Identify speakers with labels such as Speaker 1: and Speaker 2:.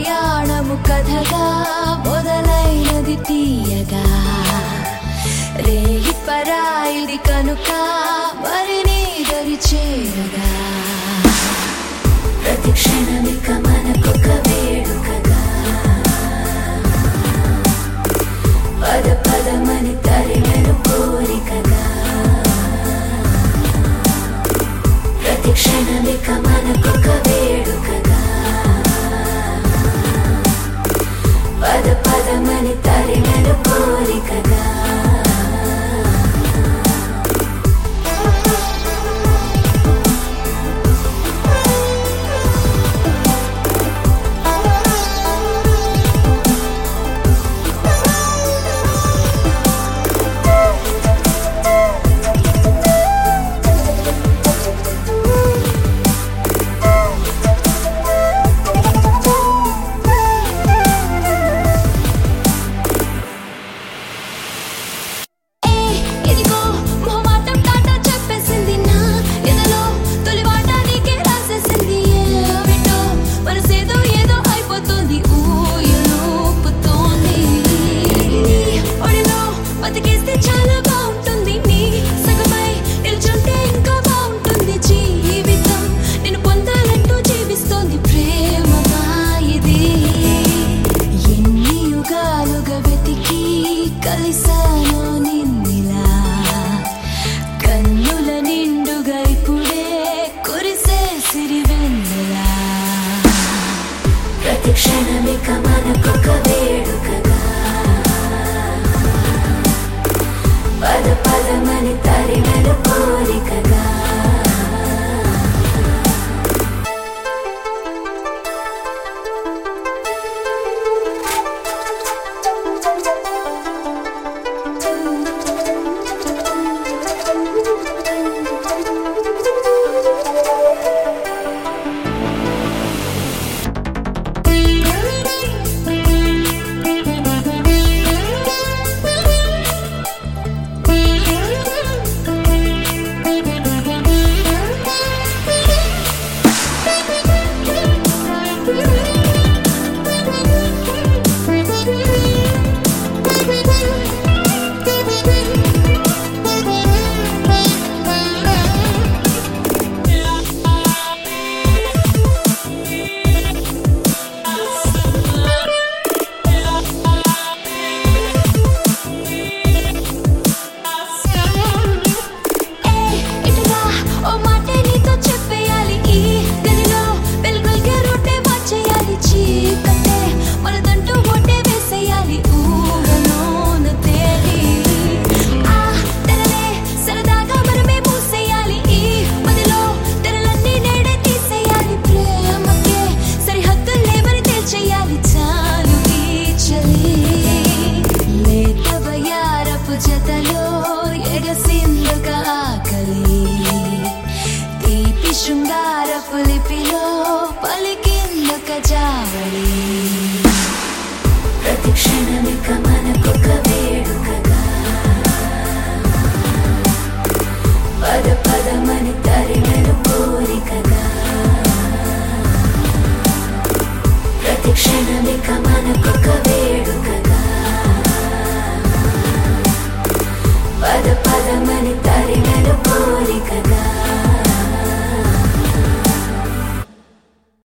Speaker 1: ప్రయాణము కథగా మొదలైనది తీయగా రేయి పరాయిది కనుక మరి నీ దరి చేరగా ప్రతి క్షణమిక మనకొక వేడుకగా పద పదమని తరిమెను కోరికగా ప్రతి క్షణమిక మనకొక వేడుకగా పద పదమని తరిమెను కోరికగా ఏ ఇదిగో మొహమాటం టాటా చెప్పేసింది నా ఎదలో తొలి మాట నీకే రాసేసింది ఏమిటో మనసేదో ఏదో అయిపోతుంది ఊయలూపుతోంది నీ ఒడిలో బతికేస్తే చాలా బాగుంటుంది నీ సగమై నిల్చుంటే ఇంకా బాగుంటుంది జీవితం నేను పొందాలంటూ జీవిస్తోంది ప్రేమగా ఇది ఎన్ని యుగాలుగా వెతికి కలిసాను నిన్నిలా కన్నుల నిండుగా ఇప్పుడే కురిసే సిరివెన్నెలా ప్రతి క్షణమిక మనకొక వేడుకగా పద పదమని తరిమెను కోరికగా ఏ ఇటుగా ఓ మాటే నీతో చెప్పేయాలి ఈ గదిలో వెలుగులకే రొట్టె మార్చేయాలి చీకటే మనదంటూ ఒట్టే వేసేయాలి ఊహలోన తేలి ఆ తెరలే సరదాగా మనమే మూసేయాలి ఈ మదిలో తెరలన్నీ నేడే తీసేయాలి ప్రేమకే సరిహద్దులు లేవని తేల్చేయాలి చాలు ఈ చలి లేత వయారపు జతలో ఎగసిందుక ఆకలి తీపి శృంగారపు లిపిలో పలికిందుక జావళి ప్రతి క్షణమిక మనకొక వే